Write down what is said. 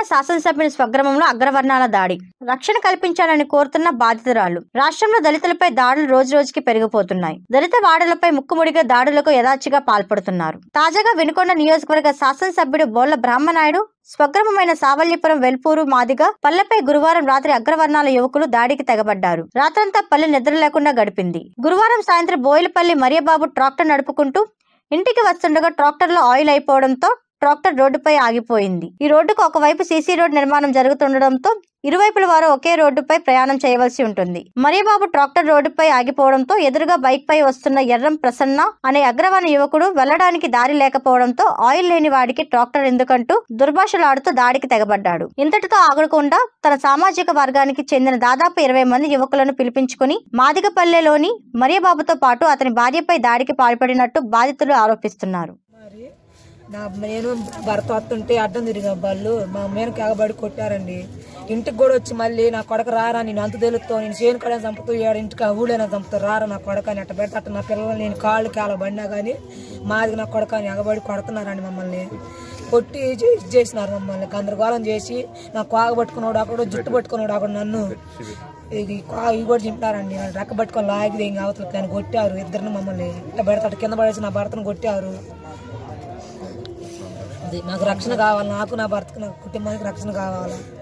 శాసనసభ్యుని స్వగ్రామంలో అగ్రవర్ణాల దాడి రక్షణ కల్పించాలని కోరుతున్న బాధితురాలు రాష్ట్రంలో దళితులపై దాడులు రోజు రోజుకి పెరిగిపోతున్నాయి దళిత వాడలపై ముక్కుముడిగా దాడులకు యథాచిగా పాల్పడుతున్నారు తాజాగా వినుకొండ నియోజకవర్గ శాసనసభ్యుడు బోళ్ల బ్రహ్మనాయుడు స్వగ్రామమైన సావల్యపురం వెల్పూరు మాదిగా పల్లెపై గురువారం రాత్రి అగ్రవర్ణాల యువకులు దాడికి తెగబడ్డారు రాత్రంతా పల్లె నిద్ర లేకుండా గడిపింది గురువారం సాయంత్రం బోయిలపల్లి మరియబాబు ట్రాక్టర్ నడుపుకుంటూ ఇంటికి వస్తుండగా ట్రాక్టర్లో ఆయిల్ అయిపోవడంతో ట్రాక్టర్ రోడ్డుపై ఆగిపోయింది ఈ రోడ్డుకు ఒకవైపు సీసీ రోడ్ నిర్మాణం జరుగుతుండటంతో ఇరువైపుల వారు ఒకే రోడ్డుపై ప్రయాణం చేయవలసి ఉంటుంది మరియబాబు ట్రాక్టర్ రోడ్డుపై ఆగిపోవడంతో ఎదురుగా బైక్ పై వస్తున్న ఎర్రం ప్రసన్న అనే అగ్రవాణ యువకుడు వెళ్లడానికి దారి లేకపోవడంతో ఆయిల్ లేని వాడికి ట్రాక్టర్ ఎందుకంటూ దుర్భాషలాడుతూ దాడికి తెగబడ్డాడు ఇంతటితో ఆగకుండా తన సామాజిక వర్గానికి చెందిన దాదాపు ఇరవై మంది యువకులను పిలిపించుకుని మాదిగపల్లెలోని మరియబాబుతో పాటు అతని భార్యపై దాడికి పాల్పడినట్టు బాధితులు ఆరోపిస్తున్నారు మరి నా నేను భర్త వస్తుంటే అడ్డం తిరిగా వాళ్ళు మా మీద కేగబడి కొట్టారండి ఇంటికి కూడా వచ్చి మళ్ళీ నా కొడక రారా నేను అంత తెలుస్తావు నేను చేను కడ చంపుతూ ఏడు ఇంటికి ఆ ఊళ్ళైనా చంపుతూ రారా నా కొడక అని అట్ట పెడితే అట్ట నా పిల్లలు నేను కాళ్ళు కేలబడినా కానీ మాది నా కొడక అని ఎగబడి కొడుతున్నారండి మమ్మల్ని కొట్టి చే- ఇది చేసినారు మమ్మల్ని గందరగోళం చేసి నా కోగ పట్టుకున్నాడు అక్కడ జుట్టు పట్టుకున్నాడు అక్కడ నన్ను ఇది కా- ఇవి కూడా చింపారండి నన్ను రెక్క పట్టుకొని లాగి ఇంకా అవతల కానీ కొట్టారు ఇద్దరిని మమ్మల్ని ఇట్లా పెడతా అట్ట కింద పడేసి నా భర్తను కొట్టారు అది నాకు రక్షణ కావాలి నాకు నా భర్తకు నా కుటుంబానికి రక్షణ కావాలి